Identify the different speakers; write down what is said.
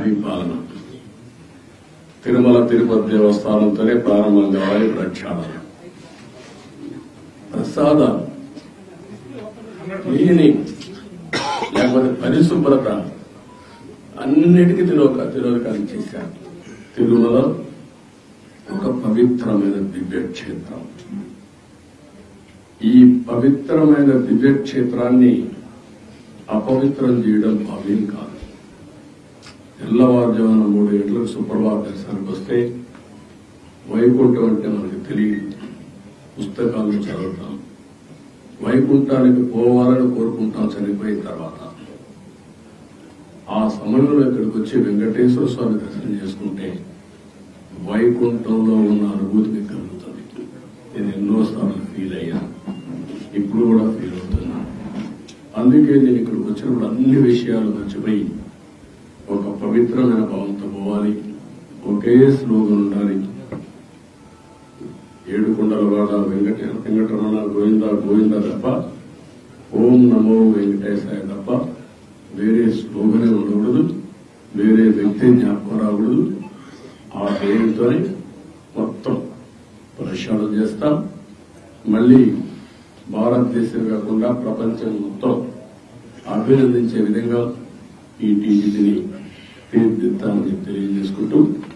Speaker 1: పరిపాలన తిరుమల తిరుపతి దేవస్థానంతోనే ప్రారంభం కావాలి ప్రక్షాళన ప్రసాదాలు లేని లేకపోతే పరిశుభ్రత అన్నిటికీ తిరోక తిరోధకాలు చేశారు తిరుమల ఒక పవిత్రమైన దివ్యక్షేత్రం ఈ పవిత్రమైన దివ్యక్షేత్రాన్ని అపవిత్రం చేయడం భావ్యం కాదు తెల్లవారుజామున మూడు గంటలకు సుప్రభాత దర్శనానికి వస్తే వైకుంఠం అంటే మనకు తెలియదు పుస్తకాలను చదువుతాం వైకుంఠానికి పోవాలని కోరుకుంటాం చనిపోయిన తర్వాత ఆ సమయంలో ఇక్కడికి వచ్చి వెంకటేశ్వర స్వామి దర్శనం చేసుకుంటే వైకుంఠంలో ఉన్న అనుభూతి మీకు కలుగుతుంది నేను ఎన్నోసార్లు ఫీల్ అయ్యాను ఇప్పుడు కూడా ఫీల్ అవుతున్నా అందుకే నేను ఇక్కడికి వచ్చినప్పుడు అన్ని విషయాలు మర్చిపోయి ఒక పవిత్రమైన భావంతో పోవాలి ఒకే స్లోగన్ ఉండాలి ఏడుకొండల వాడ వెంకట వెంకటరమణ గోవింద గోవింద తప్ప ఓం నమో వెంకటేశాయ తప్ప వేరే స్లోగనే ఉండకూడదు వేరే వ్యక్తి జ్ఞాపకం రాకూడదు ఆ పేరుతోనే మొత్తం ప్రక్షాళన చేస్తాం మళ్ళీ భారతదేశం కాకుండా ప్రపంచం మొత్తం అభినందించే విధంగా ఈ టీజీని తీర్చిదిద్దామని తెలియజేసుకుంటూ